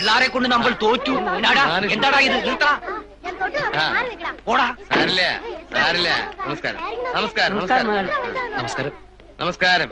പിള്ളാരെ കൊണ്ട് നമ്മൾ തോറ്റു എന്നാടാ എന്താടാ ഇത് നിർത്താ ഓടാ സാരില്ല സാരില്ല നമസ്കാരം നമസ്കാരം നമസ്കാരം നമസ്കാരം നമസ്കാരം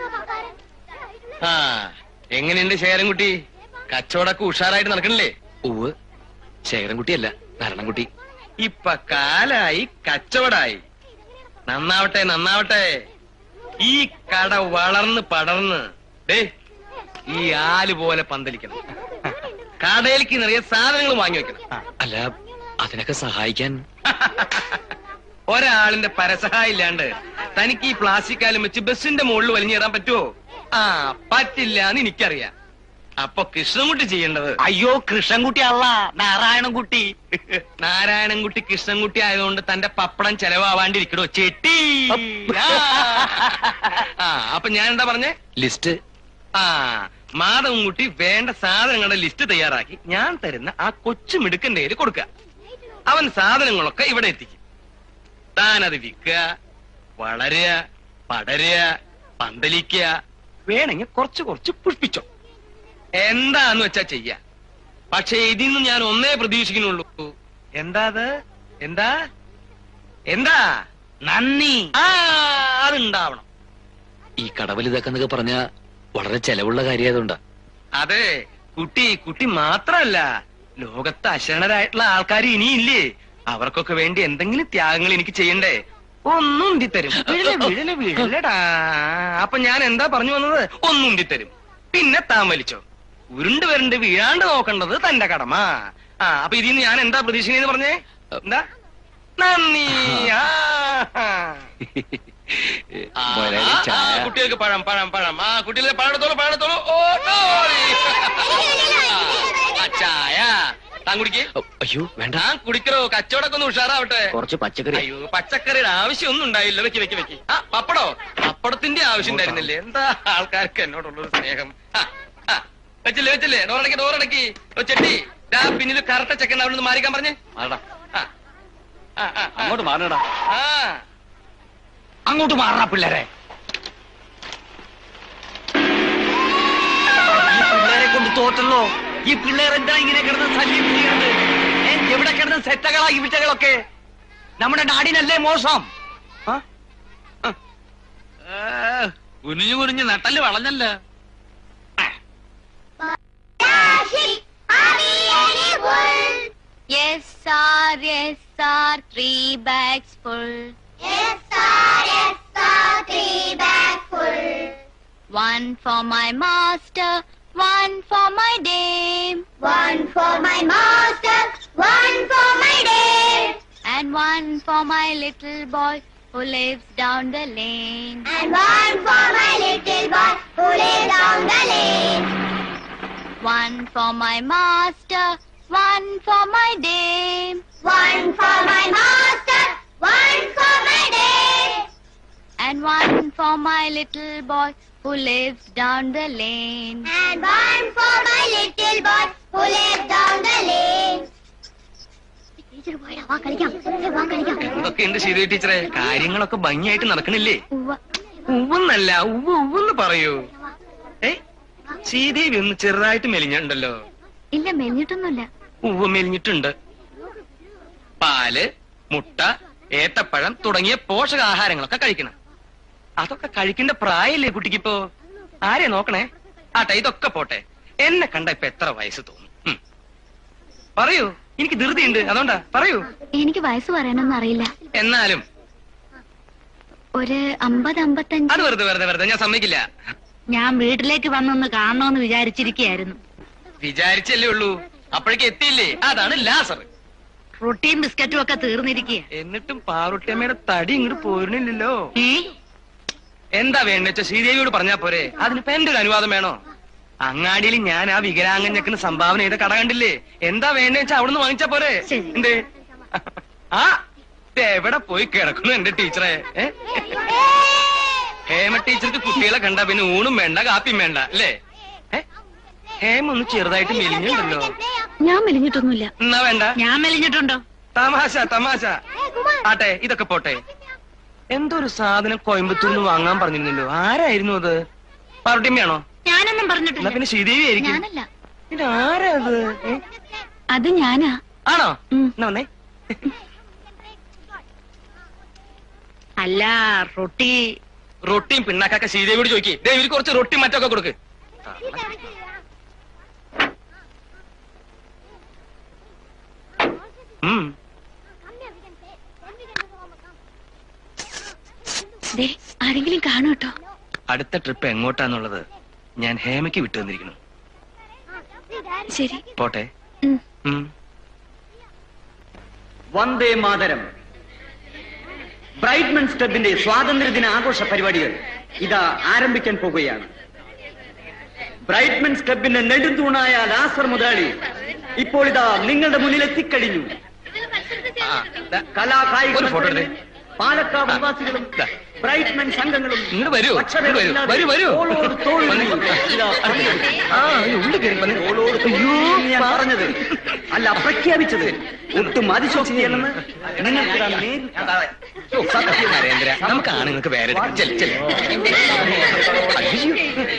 ആ എങ്ങനെയുണ്ട് ശേരൻകുട്ടി കച്ചവടമൊക്കെ ഉഷാറായിട്ട് നടക്കണില്ലേ ഉവ് ശേഖരൻകുട്ടിയല്ല നാരായണൻകുട്ടി ഇപ്പൊ കാലായി കച്ചവടായി നന്നാവട്ടെ നന്നാവട്ടെ ഈ കട വളർന്ന് പടർന്ന് ദേ ഈ ആല് പോലെ പന്തലിക്കണം കടയിലേക്ക് നിറയെ സാധനങ്ങൾ വാങ്ങി വെക്കണം അല്ല അതിനൊക്കെ സഹായിക്കാൻ ഒരാളിന്റെ പരസഹായം ഇല്ലാണ്ട് തനിക്ക് ഈ പ്ലാസ്റ്റിക് കാലം വെച്ച് ബസിന്റെ മുകളിൽ വലിഞ്ഞിടാൻ പറ്റുമോ ആ പറ്റില്ല എന്ന് എനിക്കറിയാം അപ്പൊ കൃഷ്ണൻകുട്ടി ചെയ്യേണ്ടത് അയ്യോ കൃഷ്ണൻകുട്ടി അല്ല നാരായണൻകുട്ടി നാരായണൻകുട്ടി കൃഷ്ണൻകുട്ടി ആയതുകൊണ്ട് തന്റെ പപ്പടം ചെലവാവാണ്ടിരിക്കണോ ചെട്ടി ആ. ആ അപ്പൊ ഞാൻ എന്താ പറഞ്ഞേ ലിസ്റ്റ് ആ മാധവൻകുട്ടി വേണ്ട സാധനങ്ങളുടെ ലിസ്റ്റ് തയ്യാറാക്കി ഞാൻ തരുന്ന ആ കൊച്ചു മിടുക്കന്റെ കയ്യിൽ കൊടുക്കുക അവൻ സാധനങ്ങളൊക്കെ ഇവിടെ എത്തിക്കും താനത് വിൽക്കുക വളരുക പടരുക പന്തലിക്കുക വേണമെങ്കിൽ കുറച്ച് കുറച്ച് പുഷ്പിച്ചോ എന്താന്ന് വെച്ചാ ചെയ്യ പക്ഷെ ഇതിൽ നിന്ന് ഞാൻ ഒന്നേ പ്രതീക്ഷിക്കുന്നുള്ളൂ എന്താ അത് എന്താ എന്താ നന്ദി ആ അതുണ്ടാവണം ഈ കടവലിതാക്കെന്നൊക്കെ പറഞ്ഞ വളരെ ചെലവുള്ള കാര്യമായതുകൊണ്ടാ അതെ കുട്ടി കുട്ടി മാത്രല്ല ലോകത്ത് അശരണരായിട്ടുള്ള ആൾക്കാർ ഇനിയില്ലേ അവർക്കൊക്കെ വേണ്ടി എന്തെങ്കിലും ത്യാഗങ്ങൾ എനിക്ക് ചെയ്യണ്ടേ ഒന്നും ഉണ്ടിത്തരും വീഴല്, വീഴല്, വീഴലടാ അപ്പൊ ഞാൻ എന്താ പറഞ്ഞു വന്നത് ഒന്നും ഉണ്ടിത്തരും പിന്നെ താൻ വലിച്ചോ ഉരുണ്ട് വരണ്ട് വീഴാണ്ട് നോക്കേണ്ടത് തന്റെ കടമ ആ അപ്പൊ ഇതിൽ നിന്ന് ഞാൻ എന്താ പ്രതീക്ഷിക്കുന്നത് പറഞ്ഞേ എന്താ നന്ദി ആ. ആ, മുതലാളി ആ, ചായ. കുട്ടികൾക്ക് പഴം പഴം പഴം ആ കുട്ടികൾക്ക് പഴം എടുത്തോളൂ പഴം എടുത്തോളൂ ഓ ഡോറി. ആ, ചായ താൻ കുടിക്ക് ഓ, അയ്യോ വേണ്ട താൻ കുടിക്കണോ കച്ചവടമൊക്കെ ഒന്ന് ഉഷാറാവട്ടെ കുറച്ച് പച്ചക്കറി അയ്യോ പച്ചക്കറിയുടെ ആവശ്യമൊന്നും ഉണ്ടായില്ല വെക്ക് വെക്ക് വെക്ക് ആ പപ്പടോ പപ്പടത്തിന്റെ ആവശ്യം ഉണ്ടായിരുന്നില്ലേ എന്താ ആൾക്കാർക്ക് എന്നോടുള്ളൊരു സ്നേഹം ആ, ആ, വെച്ചില്ലേ വെച്ചില്ലേ ഡോറടക്കി ഡോറടക്കി ഓ, ചെട്ടി ദാ പിന്നിൽ കറുത്ത ചെക്കൻ അവിടെ നിന്ന് മാറിക്കാൻ പറഞ്ഞേ ആ, ആ, ആ, ആ. അങ്ങോട്ട് മാറണടാ ആ അങ്ങോട്ട് മാറണ പിള്ളേരെ ഈ പിള്ളേരെ കൊണ്ട് തോറ്റല്ലോ ഈ പിള്ളേർ എന്താ ഇങ്ങനെ കിടന്ന് ശല്യം ചെയ്യുന്നത് ഏ, എവിടെ കിടന്ന് സെറ്റകളാ ഈ വിറ്റകളൊക്കെ നമ്മുടെ നാടിനല്ലേ മോശം ആ? കുനിഞ്ഞു കുനിഞ്ഞു നട്ടല് വളഞ്ഞല്ലോ Yes, sir, yes, sir, three bags full. Yes, sir, yes, sir, three bags full. One for my master, one for my dame, One for my master, one for my dame, and one for my little boy who lives down the lane. and one for my little boy who lives down the lane. One for my master, one for my dame, One for my master, one for my dame, and one for my little boy who lives down the lane. and one for my little boy who lives down the lane. Teacher പോയടാ വാ കളിക്കാം ഏ, വാ കളിക്കാം എന്തൊക്കെയുണ്ട് ശരി ടീച്ചറെ കാര്യങ്ങളൊക്കെ ഭംഗിയായിട്ട് നടക്കണില്ലേ ഉവ്വ. ഉവ്വെന്നല്ല ഉവ്വ് ഉവ്വെന്ന് പറയൂ ഏ ശ്രീദേവി ഒന്ന് ചെറുതായിട്ട് മെലിഞ്ഞുണ്ടല്ലോ ഇല്ല മെലിഞ്ഞിട്ടൊന്നുമില്ല ഉവ്വ് മെലിഞ്ഞിട്ടുണ്ട് പാല് മുട്ട ഏത്തപ്പഴം തുടങ്ങിയ പോഷകാഹാരങ്ങളൊക്കെ കഴിക്കണം അതൊക്കെ കഴിക്കേണ്ട പ്രായല്ലേ കുട്ടിക്കിപ്പോ ആരെ നോക്കണേ ആട്ടെ ഇതൊക്കെ പോട്ടെ എന്നെ കണ്ട ഇപ്പൊ എത്ര വയസ്സ് തോന്നും ഉം. പറയൂ എനിക്ക് ധൃതിയുണ്ട് അതുകൊണ്ടാ പറയൂ എനിക്ക് വയസ്സ് പറയണമെന്ന് അറിയില്ല എന്നാലും ഒരു അമ്പത് അമ്പത്തഞ്ച് അത് വെറുതെ വെറുതെ വെറുതെ ഞാൻ സമ്മതിക്കില്ല ഞാൻ വീട്ടിലേക്ക് വന്നൊന്ന് കാണണമെന്ന് വിചാരിച്ചിരിക്കുകയായിരുന്നു വിചാരിച്ചല്ലേ ഉള്ളൂ അപ്പോഴേക്ക് എത്തിയില്ലേ അതാണ് ലാസർ റൊട്ടിയും ബിസ്ക്കറ്റും ഒക്കെ തീർന്നിരിക്കുക എന്നിട്ടും പാറുട്ടിയമ്മയുടെ തടി ഇങ്ങോട്ട് പോരുന്നില്ലല്ലോ ഏ എന്താ വേണ്ട വെച്ചാ ശ്രീദേവിയോട് പറഞ്ഞാ പോരെ അതിനിപ്പോ എന്റെ ഒരു അനുവാദം വേണോ അങ്ങാടിയിൽ ഞാൻ ആ വികലാംഗഞ്ഞക്കിന് സംഭാവന ചെയ്ത കട കണ്ടില്ലേ എന്താ വേണ്ട വെച്ചാ അവിടുന്ന് വാങ്ങിച്ചാ പോരെ ശരി. എന്തേ ആ ഇത് എവിടെ പോയി കിടക്കുന്നു എന്റെ ടീച്ചറെ ഏ? ഹേമ ടീച്ചർക്ക് കുട്ടികളെ കണ്ട പിന്നെ ഊണും വേണ്ട കാപ്പിയും വേണ്ട അല്ലേ ഏ? ഹേമ ഒന്ന് ചെറുതായിട്ട് മെലിഞ്ഞുണ്ടല്ലോ ഞാൻ മെലിഞ്ഞിട്ടൊന്നുമില്ല എന്നാ വേണ്ട ഞാൻ മെലിഞ്ഞിട്ടുണ്ടോ തമാശ തമാശ ആട്ടെ ഇതൊക്കെ പോട്ടെ എന്തോ ഒരു സാധനം കോയമ്പത്തൂരിൽ നിന്ന് വാങ്ങാൻ പറഞ്ഞിരുന്നല്ലോ ആരായിരുന്നു അത് പാറുട്ടിമ്മയാണോ ഞാനൊന്നും എന്നാ പറഞ്ഞിട്ടില്ല പിന്നെ ശ്രീദേവി ആയിരിക്കും ഞാനല്ല ഇത് ആരാ അത് ഏ? അത് ഞാനാ ആണോ ഉം. എന്നാ വന്നേ അല്ല റൊട്ടി റൊട്ടിയും പിണ്ണാക്കൊക്കെ ശ്രീദേവിയോട് ചോദിക്കേ ദേ ഇവര് കുറച്ച് റൊട്ടി മറ്റൊക്കെ കൊടുക്ക് ഉം. ദേ ആരെങ്കിലും കാണൂ കേട്ടോ അടുത്ത ട്രിപ്പ് എങ്ങോട്ടാന്നുള്ളത് ഞാൻ ഹേമയ്ക്ക് വിട്ടു തന്നിരിക്കുന്നു ശരി പോട്ടെ ഉം. ഉം. വന്ദേ മാതരം ബ്രൈറ്റ്മെൻസ് ക്ലബിന്റെ സ്വാതന്ത്ര്യദിന ആഘോഷ പരിപാടികൾ ഇതാ ആരംഭിക്കാൻ പോകുകയാണ് ബ്രൈറ്റ്മെൻസ് ക്ലബിന്റെ നെടുന്തൂണായ ലാസർ മുതലാളി ഇപ്പോൾ ഇതാ നിങ്ങളുടെ മുന്നിൽ എത്തിക്കഴിഞ്ഞു ആ, ദാ, കലാകായിക ഒരു ഫോട്ടോ എടുത്തേ. മത്സരങ്ങളിൽ പാലക്കാട് ആ, നിവാസികളും ദാ. ബ്രൈറ്റ്മെൻ സംഘങ്ങളും ഇങ്ങോട്ട് വരൂ ഇങ്ങോട്ട് വരൂ വരൂ വരൂ തോളോട് തോൾ വന്ന് ഇതാ പങ്കെടുക്കും. ആ ഈ ഉള്ളിൽ കയറി വന്ന് തോളോട് തോൾ ഞാൻ പറഞ്ഞത് അല്ല പ്രഖ്യാപിച്ചത് ഒട്ടും അതിശോക്തിയല്ലെന്ന് നിങ്ങൾക്ക് ഇതാ നേരിട്ട് ഓ, സത്യം നരേന്ദ്ര നമുക്ക് ആണുങ്ങൾക്ക് വേറെ എടുക്കാം. ചെല്ല്, ചെല്ല്. അയ്യോ.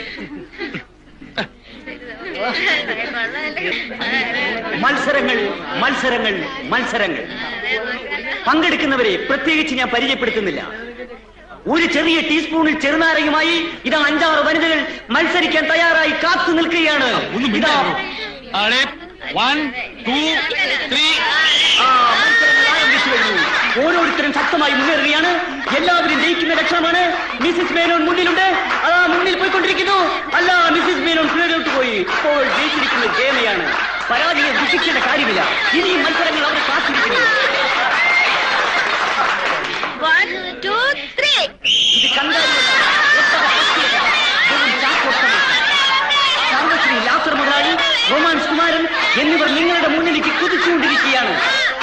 മത്സരങ്ങൾ മത്സരങ്ങൾ മത്സരങ്ങൾ പങ്കെടുക്കുന്നവരെ പ്രത്യേകിച്ച് ഞാൻ പരിചയപ്പെടുത്തുന്നില്ല ഒരു ചെറിയ ടീസ്പൂണിൽ ചെറുനാരയുമായി ഇതാ അഞ്ചാറ് വനിതകൾ മത്സരിക്കാൻ തയ്യാറായി കാത്തു നിൽക്കുകയാണ് ഇതാ ആളെ വൺ ടു ത്രീ ആ, മത്സരങ്ങൾ ആരംഭിച്ചു കഴിഞ്ഞു ഓരോരുത്തരും ശക്തമായി മുന്നേറുകയാണ് എല്ലാവരും ജയിക്കുന്ന ലക്ഷണമാണ് മിസ്സിസ് മേനോൻ മുന്നിലുണ്ട് അതാ മുന്നിൽ പോയിക്കൊണ്ടിരിക്കുന്നു അല്ല മിസ്സിസ് മേനോൻ പിന്നിലോട്ട് പോയി ഇപ്പോൾ ജയിച്ചിരിക്കുന്നത് ജയമയാണ് പരാജയം ദുഃഖിക്കേണ്ട കാര്യമില്ല ഇനിയും മത്സരങ്ങൾ അവരെ കാത്തിരിക്കുന്നു One, two, three. ഇത് കണ്ടാലുള്ള എത്ര സത്യത, വെറും ചാക്കോട്ടം. സർവശ്രീ ലാസർ മുതലാളി റൊമാൻസ് കുമാരൻ എന്നിവർ നിങ്ങളുടെ മുന്നിലേക്ക് കുതിച്ചുകൊണ്ടിരിക്കുകയാണ്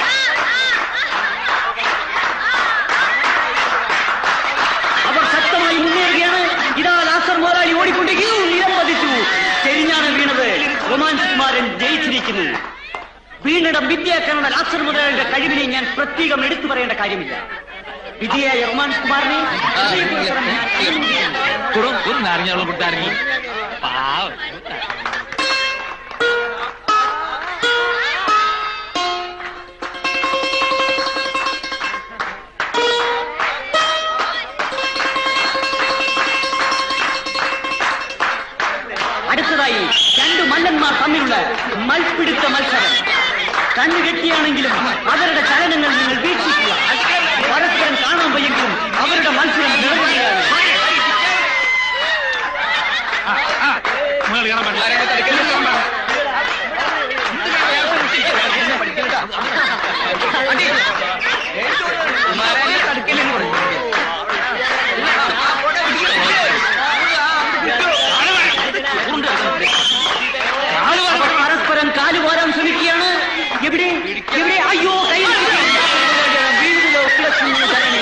അവർ ശക്തമായി മുന്നേറുകയാണ് ഇതാ ലാസർ മുതലാളി ഓടിക്കൊണ്ടിരിക്കുന്നു നിലം പതിച്ചു ചെരിഞ്ഞാണ് വീണത് റൊമാൻസ് കുമാരൻ ജയിച്ചിരിക്കുന്നു വീണിടം വിദ്യാക്കരണ ലാസർ മുതലാളിയുടെ കഴിവിനെ ഞാൻ പ്രത്യേകം എടുത്തു പറയേണ്ട കാര്യമില്ല വിജയായ റൊമാൻസ് കുമാറിനെ ഹൃദയപൂർവ്വം ഞാൻ അഭിനന്ദിക്കുന്നു. കുടും ഒരു നാരങ്ങ വെള്ളം കൊടുത്താരെങ്കിൽ പാവം അടുത്തതായി രണ്ട് മല്ലന്മാർ തമ്മിലുള്ള മൽപ്പിടുത്ത മത്സരം കണ്ണുകെട്ടിയാണെങ്കിലും അവരുടെ ചലനങ്ങൾ നിങ്ങൾ വീക്ഷിക്കുക പരസ്പരം കാണാൻ വയ്യെങ്കിലും അവരുടെ മത്സരം നിറയുകയാണ് അവർ പരസ്പരം കാല് പോരാൻ ശ്രമിക്കുകയാണ് എവിടെ എവിടെ അയ്യോ കൈ വീടിലോ കിടക്കുന്നു ചലനം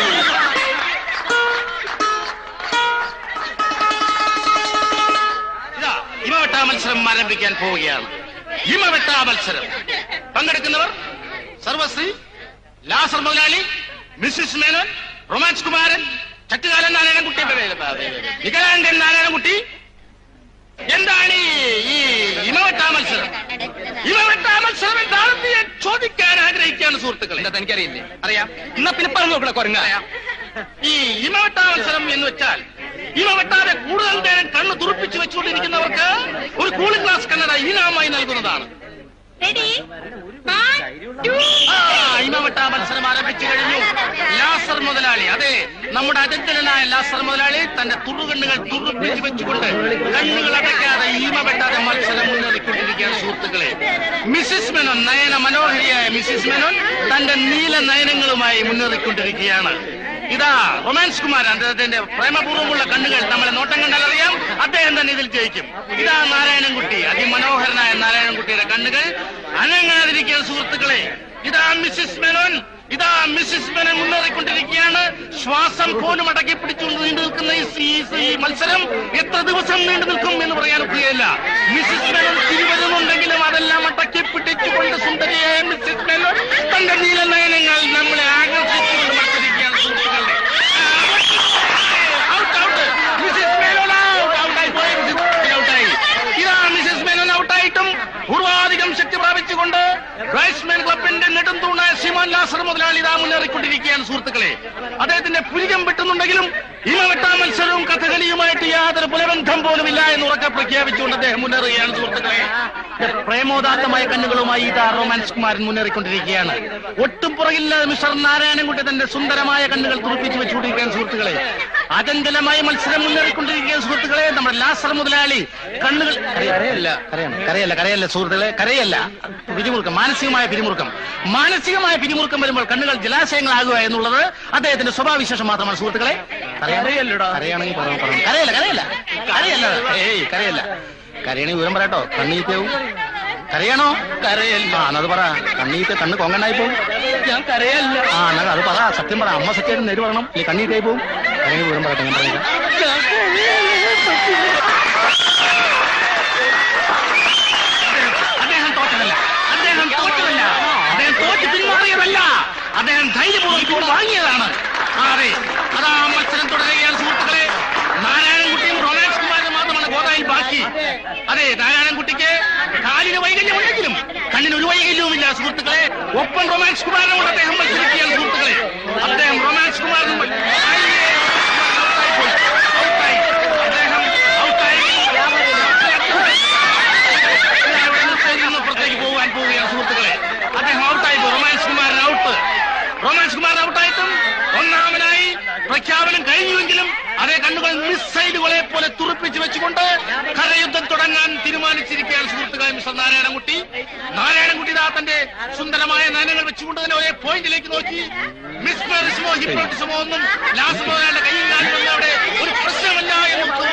ഇതാ ഹിമവെട്ടാ മത്സരം ആരംഭിക്കാൻ പോവുകയാണ് ഹിമവെട്ടാ മത്സരം പങ്കെടുക്കുന്നവർ സർവശ്രീ ലാസർ മുതലാളി മിസ്സിസ് മേനോൻ റൊമാൻസ് കുമാരൻ ചട്ടുകാലൻ നാരായണൻകുട്ടി വികലാംഗൻ നാരായണൻകുട്ടി എന്താണ് ഈ- ഈ ഹിമവെട്ടാ മത്സരം ഹിമവെട്ടാ മത്സരം എന്താണെന്ന് ഞാൻ ചോദിക്കാൻ ആഗ്രഹിക്കുകയാണ് സുഹൃത്തുക്കളെ എന്താ തനിക്കറിയില്ലേ അറിയാം എന്നാ പിന്നെ പറഞ്ഞു നോക്കണ കൊരങ്ങ ഈ ഇമവെട്ടാ മത്സരം എന്ന് വെച്ചാൽ ഇമ വെട്ടാതെ കൂടുതൽ നേരം കണ്ണ് തുറപ്പിച്ചു വെച്ചുകൊണ്ടിരിക്കുന്നവർക്ക് ഒരു കൂളിംഗ് ഗ്ലാസ് കണ്ണട ഈനാമായി നൽകുന്നതാണ് Ready? One, two, ആ, ഇമവെട്ടാ മത്സരം ആരംഭിച്ചു കഴിഞ്ഞു ലാസർ മുതലാളി അതെ നമ്മുടെ അജന്തനായ ലാസർ മുതലാളി തന്റെ തുറുകണ്ണുകൾ തുറപ്പിച്ചു വെച്ചുകൊണ്ട് കണ്ണുകൾ അടയ്ക്കാതെ ഈമ വെട്ടാതെ മത്സരം മുന്നേറിക്കൊണ്ടിരിക്കുകയാണ് സുഹൃത്തുക്കളെ മിസ്സിസ് മെനോൻ നയന മനോഹരിയായ മിസ്സിസ് മെനോൻ തന്റെ നീല നയനങ്ങളുമായി മുന്നേറിക്കൊണ്ടിരിക്കുകയാണ് ഇതാ റൊമാൻസ് കുമാർ അദ്ദേഹത്തിന്റെ പ്രേമപൂർവ്വമുള്ള കണ്ണുകൾ നമ്മളെ നോട്ടം കണ്ടാൽ അറിയാം അദ്ദേഹം തന്നെ ഇതിൽ ജയിക്കും ഇതാ നാരായണൻകുട്ടി അതിമനോഹരനായ നാരായണൻകുട്ടിയുടെ കണ്ണുകൾ അനങ്ങാതിരിക്കുന്ന സുഹൃത്തുക്കളെ ഇതാ മിസ്സിസ് മെനോൻ ഇതാ മിസ്സിസ് മെനോൻ മുന്നേറിക്കൊണ്ടിരിക്കുകയാണ് ശ്വാസം പോലും അടക്കി പിടിച്ചുകൊണ്ട് നീണ്ടു നിൽക്കുന്ന ഈ ഈ- ഈ മത്സരം എത്ര ദിവസം നീണ്ടു നിൽക്കും എന്ന് പറയാൻ ഒക്കുകയില്ല മിസ്സിസ് മെനോൻ തിരുവരുന്നുണ്ടെങ്കിലും അതെല്ലാം അടക്കി പിടിച്ചുകൊണ്ട് സുന്ദരിയായ മിസ്സിസ് മെനോൻ തന്റെ നീല നയനങ്ങൾ നമ്മളെ ആകർഷിച്ചുകൊണ്ട് മത്സരിക്കുകയാണ് സുഹൃത്തുക്കളെ out out Mrs Menon out ഔട്ടായി പോയി മിസ്സിസ് മേനോൻ ഔട്ടായി ഇതാ മിസ്സിസ് മേനോൻ ഔട്ടായിട്ടും മുതലാളി ഇതാ മുന്നേറിക്കൊണ്ടിരിക്കുകയാണ് സുഹൃത്തുക്കളെ അദ്ദേഹത്തിന്റെ പുരികം വെട്ടുന്നുണ്ടെങ്കിലും ഇമ വെട്ടാ മത്സരവും കഥകളിയുമായിട്ട് യാതൊരു പുലബന്ധം പോലും ഇല്ല എന്ന് ഉറക്കെ പ്രഖ്യാപിച്ചുകൊണ്ട് അദ്ദേഹം മുന്നേറുകയാണ് സുഹൃത്തുക്കളെ പ്രേമോദാത്തമായ കണ്ണുകളുമായി ഇതാ റൊമാൻസ് കുമാരൻ മുന്നേറിക്കൊണ്ടിരിക്കുകയാണ് ഒട്ടും പുറകില്ലാതെ മിസ്റ്റർ നാരായണൻകുട്ടി തന്റെ സുന്ദരമായ കണ്ണുകൾ തുറപ്പിച്ചു വെച്ചുകൊണ്ടിരിക്കുകയാണ് സുഹൃത്തുക്കളെ അചഞ്ചലമായ മത്സരം മുന്നേറിക്കൊണ്ടിരിക്കുകയാണ് സുഹൃത്തുക്കളെ നമ്മുടെ ലാസർ മുതലാളി കണ്ണുകൾ കരയല്ല കരയല്ല കരയല്ല കരയല്ല സുഹൃത്തുക്കളെ കരയല്ല പിരിമുറുക്കം മാനസികമായ പിരിമുറുക്കം മാനസികമായ പിരിമുറുക്കം വരുമ്പോൾ കണ്ണുകൾ ജലാശയങ്ങളാകുക എന്നുള്ളത് അദ്ദേഹത്തിന്റെ സ്വഭാവവിശേഷം മാത്രമാണ് സുഹൃത്തുക്കളെ കരയല്ലടാ കരയാണെങ്കിൽ പറഞ്ഞു പറഞ്ഞു കരയല്ല കരയല്ല കരയല്ല ഏയ് കരയല്ല കരയണെങ്കിൽ വിവരം പറയട്ടോ കണ്ണീറ്റാവും കരയണോ കരയല്ല ആ എന്നത് പറ കണ്ണീറ്റ് കണ്ണ് കൊങ്ങണ്ടായി പോവും ഞാൻ കരയല്ല ആ എന്നാ അത് പറ സത്യം പറ അമ്മ സത്യം നേര് പറയണം ഈ കണ്ണീറ്റായി പോവും കരയണെങ്കിൽ വിവരം പറയട്ടെ ഞാൻ പറയാം അദ്ദേഹം തോറ്റതല്ല അദ്ദേഹം തോറ്റതല്ല അദ്ദേഹം തോറ്റ് പിന്മാറിയതല്ല അദ്ദേഹം ധൈര്യപൂർവ്വം പിൻവാങ്ങിയതാണ് ആ, അതെ അതാ മത്സരം തുടരുകയാണ് സുഹൃത്തുക്കളെ നാരായണൻകുട്ടിയും റൊമാൻസ് കുമാരും മാത്രമാണ് ഗോദായിൽ ബാക്കി അതെ നാരായണൻകുട്ടിക്ക് കാലിന് വൈകല്യമുണ്ടെങ്കിലും കണ്ണിന് ഒരു വൈകല്യവുമില്ല സുഹൃത്തുക്കളെ ഒപ്പം റൊമാൻസ് കുമാരനോട് അദ്ദേഹം മത്സരിക്കുകയാണ് സുഹൃത്തുക്കളെ അദ്ദേഹം റൊമാൻസ് കുമാരനും അയ്യേ, ഔട്ടായി. അദ്ദേഹം ഔട്ടായി. ഇവിടെ നിന്ന് പുറത്തേക്ക് പോകാൻ പോവുകയാണ് സുഹൃത്തുക്കളെ അദ്ദേഹം ഔട്ടായി പോകും romance Kumaran out romance Kumaran ഔട്ടായിട്ടും ഒന്നാമനായി പ്രഖ്യാപനം കഴിഞ്ഞുവെങ്കിലും അതേ കണ്ണുകൾ മിസൈലുകളെ പോലെ തുറപ്പിച്ചു വെച്ചുകൊണ്ട് കരയുദ്ധം തുടങ്ങാൻ തീരുമാനിച്ചിരിക്കുകയാണ് സുഹൃത്തുക്കളെ മിസ്റ്റർ നാരായണൻകുട്ടി നാരായണൻകുട്ടി ഇതാ തന്റെ സുന്ദരമായ നയനങ്ങൾ വെച്ചുകൊണ്ട് തന്നെ ഒരേ പോയിന്റിലേക്ക് നോക്കി മിസ്മറിസമോ ഹിപ്നോട്ടിസമോ ഒന്നും ലാസ്റ്റ് മുതലാളുടെ കയ്യിൽ കാലുകളിൽ അവിടെ ഒരു പ്രശ്നമല്ല എന്ന്